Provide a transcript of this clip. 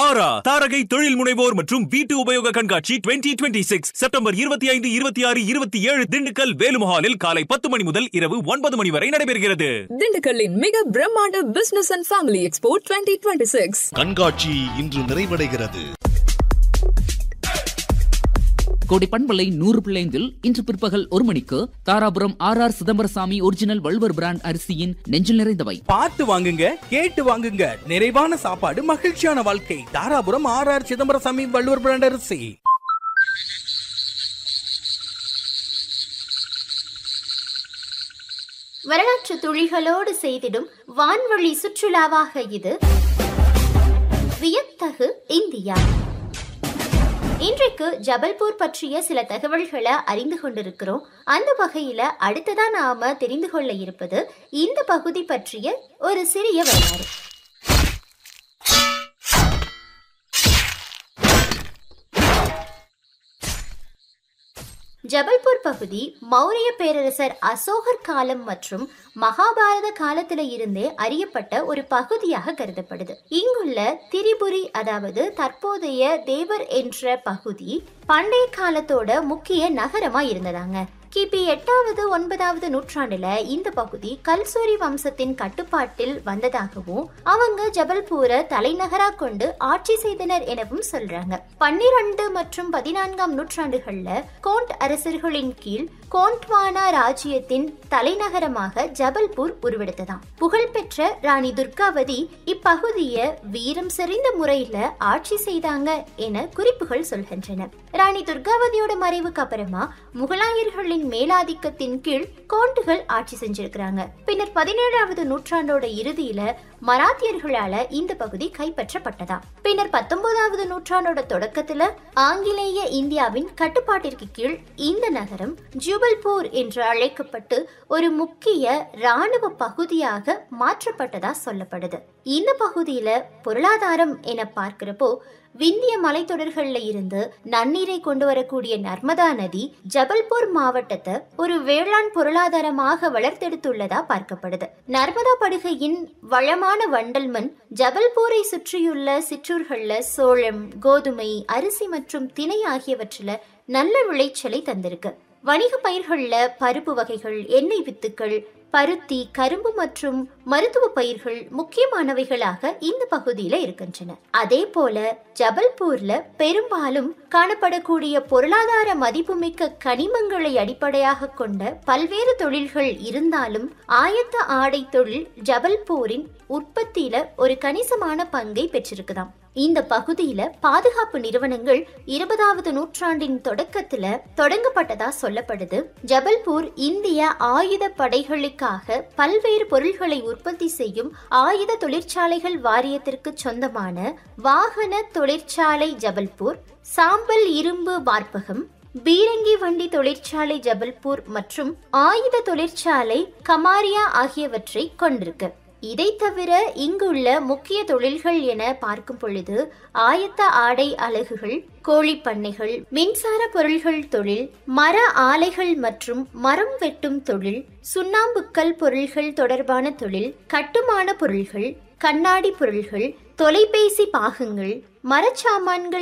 ஆரா தாரகை தொழில் முனைவோர் மற்றும் வீட்டு உபயோக கண்காட்சி டுவெண்ட்டி டுவெண்ட்டி சிக்ஸ் செப்டம்பர் இருபத்தி ஐந்து இருபத்தி ஆறு இருபத்தி ஏழு திண்டுக்கல் வேலுமஹாலில் காலை பத்து மணி முதல் இரவு ஒன்பது மணி வரை நடைபெறுகிறது திண்டுக்கல்லின் மிக பிரம்மாண்ட business and family expo twenty twenty six கண்காட்சி இன்று நிறைவடைகிறது கோடி பண்பலை நூறு பிள்ளைந்தில் இன்று பிற்பகல் ஒரு மணிக்கு Dharapuram R R Chidambarasamy original Valluvar brand அரிசியின் நெஞ்சில் நிறைந்தவை பார்த்து வாங்குங்க கேட்டு வாங்குங்க நிறைவான சாப்பாடு மகிழ்ச்சியான வாழ்க்கை Dharapuram R R Chidambarasamy Valluvar brand அரிசி வரலாற்று துளிகளோடு செய்திடும் வான்வழி சுற்றுலாவாக இது வியத்தகு இந்தியா இன்றைக்கு ஜபல்பூர் பற்றிய சில தகவல்களை அறிந்து கொண்டிருக்கிறோம் அந்த வகையில அடுத்ததா நாம தெரிந்து கொள்ள இருப்பது இந்த பகுதி பற்றிய ஒரு சிறிய வரலாறு ஜபல்பூர் பகுதி மௌரிய பேரரசர் அசோகர் காலம் மற்றும் மகாபாரத காலத்துல இருந்தே அறியப்பட்ட ஒரு பகுதியாக கருதப்படுது இங்குள்ள திரிபுரி அதாவது தற்போதைய தேவர் என்ற பகுதி பண்டைய காலத்தோட முக்கிய நகரமா இருந்ததாங்க கிபி எட்டாவது ஒன்பதாவது நூற்றாண்டுல இந்த பகுதி கல்சூரி வம்சத்தின் கட்டுப்பாட்டில் வந்ததாகவும் அவங்க ஜபல்பூரை தலைநகரா கொண்டு ஆட்சி செய்தனர் எனவும் சொல்றாங்க பன்னிரண்டு மற்றும் பதினான்காம் நூற்றாண்டுகள்ல கோண்ட் அரசர்களின் கீழ் கோண்ட்வானா ராஜ்யத்தின் தலைநகரமாக ஜபல்பூர் உருவெடுத்ததாம் புகழ்பெற்ற ராணி துர்காவதி இப்பகுதிய வீரம் செறிந்த முறையில ஆட்சி செய்தாங்க என குறிப்புகள் சொல்கின்றன ராணி துர்காவதியோட மறைவுக்கு அப்புறமா முகலாயர்களின் மேலாதிக்கத்தின் கீழ் கோண்டுகள் ஆட்சி செஞ்சிருக்கிறாங்க பின்னர் பதினேழாவது நூற்றாண்டோட இறுதியில மராத்தியர்களால இந்த பகுதி கைப்பற்றப்பட்டதா பின்னர் பத்தொன்பதாவது நூற்றாண்டோட தொடக்கத்துல ஆங்கிலேய இந்தியாவின் கட்டுப்பாட்டிற்கு கீழ் இந்த நகரம் ஜுபல்பூர் என்று அழைக்கப்பட்டு ஒரு முக்கிய ராணுவ பகுதியாக மாற்றப்பட்டதா சொல்லப்படுது இந்த பகுதியில பொருளாதாரம் என பார்க்கிறப்போ விந்திய மலைத்தொடர்கள்ல இருந்து நன்னீரை கொண்டு வரக்கூடிய நர்மதா நதி ஜபல்பூர் மாவட்டத்தை ஒரு வேளாண் பொருளாதாரமாக வளர்த்தெடுத்துள்ளதா பார்க்கப்படுது நர்மதா படுகையின் வளமான வண்டல் மண் ஜபல்பூரை சுற்றியுள்ள சிற்றூர்கள்ல சோளம் கோதுமை அரிசி மற்றும் திணை ஆகியவற்றில நல்ல விளைச்சலை தந்திருக்கு வணிக பயிர்கள்ல பருப்பு வகைகள் எண்ணெய் வித்துக்கள் பருத்தி கரும்பு மற்றும் மருத்துவ பயிர்கள் முக்கியமானவைகளாக இந்த பகுதியில இருக்கின்றன அதே போல ஜபல்பூர்ல பெரும்பாலும் காணப்படக்கூடிய பொருளாதார மதிப்புமிக்க கனிமங்களை அடிப்படையாக கொண்ட பல்வேறு தொழில்கள் இருந்தாலும் ஆயத்த ஆடை தொழில் ஜபல்பூரின் உற்பத்தியில ஒரு கணிசமான பங்கை பெற்றிருக்குதாம் இந்த பகுதியில பாதுகாப்பு நிறுவனங்கள் இருபதாவது நூற்றாண்டின் தொடக்கத்துல தொடங்கப்பட்டதா சொல்லப்படுது ஜபல்பூர் இந்திய ஆயுத படைகளுக்காக பல்வேறு பொருள்களை உற்பத்தி செய்யும் ஆயுத தொழிற்சாலைகள் வாரியத்திற்கு சொந்தமான வாகன தொழிற்சாலை ஜபல்பூர் சாம்பல் இரும்பு வார்ப்பகம் பீரங்கி வண்டி தொழிற்சாலை ஜபல்பூர் மற்றும் ஆயுத தொழிற்சாலை கமாரியா ஆகியவற்றை கொண்டிருக்கு இதை தவிர இங்குள்ள முக்கிய தொழில்கள் என பார்க்கும் பொழுது ஆயத்த ஆடை அலகுகள் கோழி பண்ணைகள் மின்சார பொருள்கள் தொழில் மர ஆலைகள் மற்றும் மரம் வெட்டும் தொழில் சுண்ணாம்புக்கல் பொருள்கள் தொடர்பான தொழில் கட்டுமான பொருள்கள் கண்ணாடி பொருள்கள் தொலைபேசி பாகங்கள் மரச்சாமான்கள்